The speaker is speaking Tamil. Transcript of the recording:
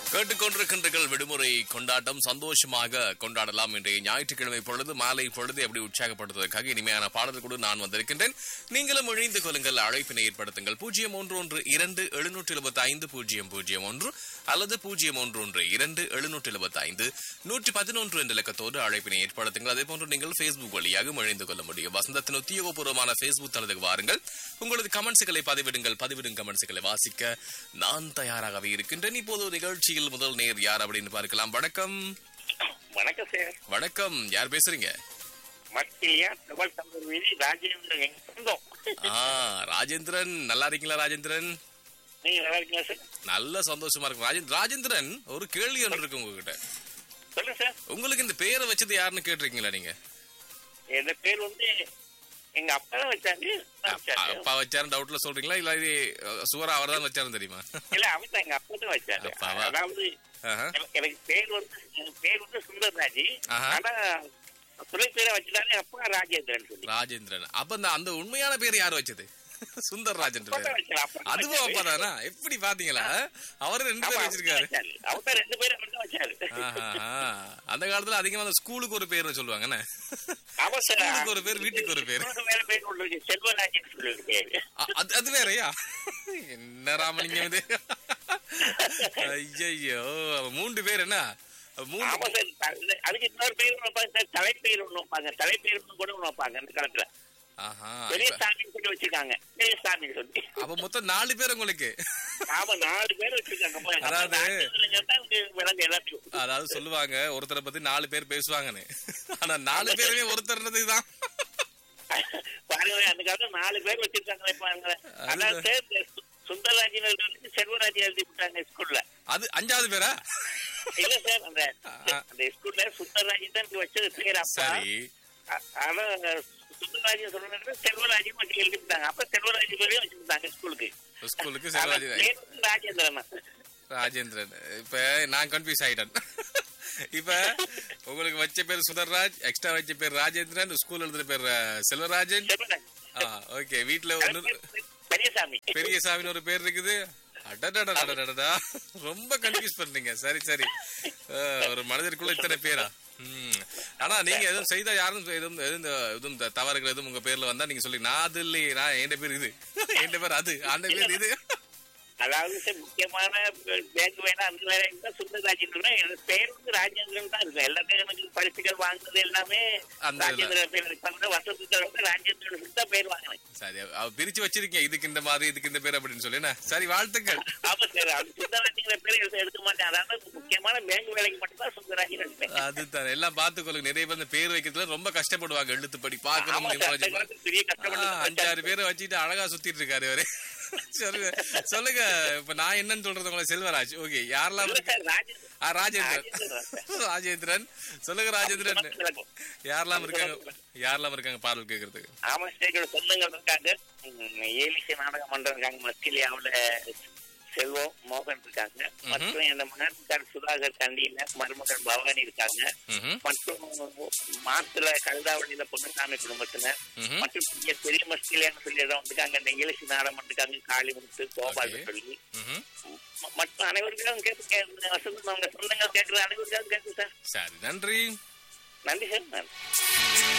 கேட்டுக்கொண்டிருக்கின்றீர்கள் விடுமுறை கொண்டாட்டம் சந்தோஷமாக கொண்டாடலாம் இன்றைய ஞாயிற்றுக்கிழமை பொழுது மாலை பொழுது எப்படி உற்சாகப்படுத்துவதற்காக இனிமையான பாடல் கூட நான் வந்திருக்கின்றேன் நீங்களும் இணைந்து கொள்ளுங்கள் அழைப்பினை ஏற்படுத்துங்கள் பூஜ்ஜியம் ஒன்று ஒன்று இரண்டு எழுநூற்றி எழுபத்தி ஐந்து பூஜ்ஜியம் பூஜ்ஜியம் ஒன்று அல்லது பூஜ்ஜியம் ஒன்று ஒன்று இரண்டு எழுநூற்றி எழுபத்தி ஐந்து நூற்றி பதினொன்று என்ற இலக்கத்தோடு அழைப்பினை ஏற்படுத்துங்கள் அதே போன்று நீங்கள் Facebook வழியாக இணைந்து கொள்ள முடியும் வசந்தத்தின் உத்தியோகபூர்வமான Facebook தளத்துக்கு வாருங்கள் உங்களது கமெண்ட்ஸுகளை பதிவிடுங்கள் பதிவிடும் கமெண்ட்ஸுகளை வாசிக்க நான் தயாராகவே இருக்கின்றேன் இப்போது நிகழ்ச்சியில் முதல் நேர் யார் அப்படின்னு பார்க்கலாம் வணக்கம் வணக்கம் சார் வணக்கம் யார் பேசுறீங்க மத்தியா தபால் தம்பர் வீதி ராஜேந்திரன் எங்க சொந்தம் ஆ ராஜேந்திரன் நல்லா இருக்கீங்களா ராஜேந்திரன் நீங்க நல்லா இருக்கீங்களா சார் நல்ல சந்தோஷமா இருக்கும் ராஜேந்திரன் ராஜேந்திரன் ஒரு கேள்வி ஒன்று இருக்கு உங்ககிட்ட சொல்லுங்க சார் உங்களுக்கு இந்த பேரை வச்சது யாருன்னு கேட்டிருக்கீங்களா நீங்க என் பேர் வந்து எங்க அப்பா தான் வச்சாங்க நான் அப்பா- வச்சாரு. அப்பா வச்சாரு டவுட்ல சொல்றீங்களா இல்ல இது சுவரா அவர் தான் வச்சாருன்னு தெரியுமா இல்ல அவன் தான் எங்க அப்பா தான் வச்சாரு அப்பாவா? அதாவது ஆஹா. எனக்கு- எனக்கு பேர் வந்து எனக்கு பேர் வந்து சுந்தர்ராஜி ஆஹா. ஆனா துணை பேரை வச்சுட்டாலே அப்பா ராஜேந்திரன் சொல்லி ராஜேந்திரன் அப்ப அந்த அந்த உண்மையான பேர் யார் வச்சது சுந்தர் ராஜன் அப்பா தான் வச்சாரு, அப்பா தான் அதுவும் வச்சாரு. அப்பா தானா எப்படி பாத்தீங்களா அவரு ரெண்டு ஆமா, பேர் அவர் வச்சிருக்காரு தான் வச்சாரு. அவர் தான் ரெண்டு பேரும் அவர் தான் வச்சாரு ஆஹா, ஆஹா. அந்த காலத்துல அதிகமா அந்த ஸ்கூலுக்கு ஒரு பேர் சொல்லுவாங்க என்ன? ஆமா சார் ஸ்கூலுக்கு ஒரு பேர் வீட்டுக்கு ஒரு பேர் இவனுக்கு வேற பேர் ஒன்று இருக்கு செல்வராஜன் சொல்லி ஒரு பேரு அ- அது அது வேறயா என்ன ராமலிங்கம் இது ஐயோ மூன்று பேர் என்ன மூணு ஆமா சார் அது- அதுக்கு இன்னொரு பேர் ஒண்ணு வைப்பாங்க சார் தலைப்பேர் ஒண்ணு வைப்பாங்க தலைப்பேர் ஒண்ணு கூட ஒண்ணு வைப்பாங்க அந்த காலத்துல ஆஹா பெரிய இப்ப- சாமின்னு சொல்லி வச்சிருக்காங்க பெரிய சாமின்னு சொல்லி அப்ப மொத்தம் நாலு பேர் உங்களுக்கு ஆமா நாலு பேர் வச்சிருக்காங்க போய் நம்ம அதாவது- நாட்டுல தான் இங்க விலங்கு எல்லாத்தையும் அதாவது சொல்லுவாங்க ஒருத்தரை பத்தி நாலு பேர் பேசுவாங்கன்னு ஆனா நாலு பேருமே ஒருத்தர்ன்றது தான் பாருங்க அந்த காலத்துல நாலு பேர் வச்சிருக்காங்க பாருங்க அதாவது சார் இந்த சு- சுந்தரராஜன் எழுதி செல்வராஜன் எழுதி விட்டாங்க ஸ்கூல்ல அது அஞ்சாவது பேரா இல்ல சார் அந்த அந்த ஸ்கூல்ல சுந்தரராஜன் தான் இங்க வச்சது பேர் அப்பா சரி அ- ஆனா சுந்தரராஜன் சொல்றது செல்வராஜன் வச்சு எழுதி விட்டாங்க அப்ப செல்வராஜன் பேரையும் வச்சிருந்தாங்க ஸ்கூலுக்கு ஸ்கூலுக்கு ஆனா சிவராஜ் பேர் வந்து ராஜேந்திரன் தான். ராஜேந்திரன் இப்ப நான் கன்ஃபியூஸ் ஆயிட்டேன் இப்ப உங்களுக்கு வச்ச பேர் சுதர்ராஜ் எக்ஸ்ட்ரா வச்ச பேர் ராஜேந்திரன் ஸ்கூல் எழுதுற பேர் அஹ், செல்வராஜன் செல்வராஜன் ஓகே வீட்ல ஒன்னு பெரியசாமி பெரியசாமின்னு ஒரு பேர் இருக்குது அடடடடடடடா ரொம்ப கன்ஃபியூஸ் பண்றீங்க சரி சரி அஹ், ஒரு மனிதருக்குள்ள இத்தனை பேரா ம். ஆனா நீங்க எதுவும் செய்தா யாரும் எதுவும் எதுவும் இந்த- எதுவும் இந்த தவறுகள் எதுவும் உங்க பேர்ல வந்தா நீங்க சொல்லி நான் அது இல்லையே நான் என் பேர் இது என் பேர் அது அந்த பேர் இது அதாவது சார் முக்கியமான பேங்க் வேணா அந்த வேலை இருந்தா சுந்தரராஜன் எனக்கு பேர் வந்து ராஜேந்திரன் தான் இருக்கு எல்லாத்தையும் எனக்கு பரிசுகள் வாங்குனது எல்லாமே அந்த ராஜேந்திரன் பேர் இருப்பாங்க வசதி ராஜேந்திரன் தான் பேர் வாங்கினேன் சரி அவ பிரிச்சு வச்சிருக்கீங்க இதுக்கு இந்த மாதிரி இதுக்கு இந்த பேர் அப்படின்னு சொல்லி என்ன சரி வாழ்த்துக்கள் ஆமா சார் அது சுந்தரராஜன் பேர் எடுத்து எடுக்க மாட்டேன் அதாவது முக்கியமான பேங்க் வேலைக்கு மட்டும் தான் சுந்தரராஜன் எடுப்பேன் அதுதான் எல்லாம் பார்த்துக்கொள்ளுங்க நிறைய பேர் இந்த பேர் வைக்கிறதுல ரொம்ப கஷ்டப்படுவாங்க எழுத்துப்படி பார்க்கணும் ஆமா சார், அந்த information. காலத்துல பெரிய ஆ, கஷ்டப்பட்டு அஞ்சாறு பேரை வச்சுட்டு அழகா சுத்திட்டு இருக்காரு அவரு சொல்லுங்க சொல்லுங்க இப்ப நான் என்னன்னு சொல்றது உங்களை செல்வராஜ் ஓகே யாரெல்லாம் இல்ல இருக்கு சார், ராஜேந்திரன் ஆ, ராஜேந்திரன் ராஜேந்திரன் ராஜேந்திரன் சொல்லுங்க ராஜேந்திரன் விளக்கம். யாரெல்லாம் இருக்காங்க யாரெல்லாம் இருக்காங்க பாடல் கேக்குறதுக்கு ஆமா ஸ்டேஜோட சொந்தங்கள் இருக்காங்க உம், ஏலிசை நாடக மன்றம் இருக்காங்க மஸ்திலியாவுல செல்வம் மோகன் இருக்காங்க மற்றும் என் மகன் சுதாகர் கண்டியில மருமகன் பவானி இருக்காங்க ம்ஹும், மற்றும் மாத்துல கல்தாவளியில பொன்னுசாமி குடும்பத்தினர் ம்ஹும். மற்றும் இங்க பெரிய மஸ்திலியான்னு சொல்லி இடம் இருக்காங்க இந்த ஏலிசை நாடகம் இருக்காங்க காளிமுத்து கோபால் Okay. சொல்லி ம்ஹும். ம- மற்ற அனைவருக்கும் கேட்க வசந்தம் அவங்க சொந்தங்கள் கேட்கிற அனைவருக்கும் கேட்கு சார் சரி நன்றி நன்றி சார் நன்றி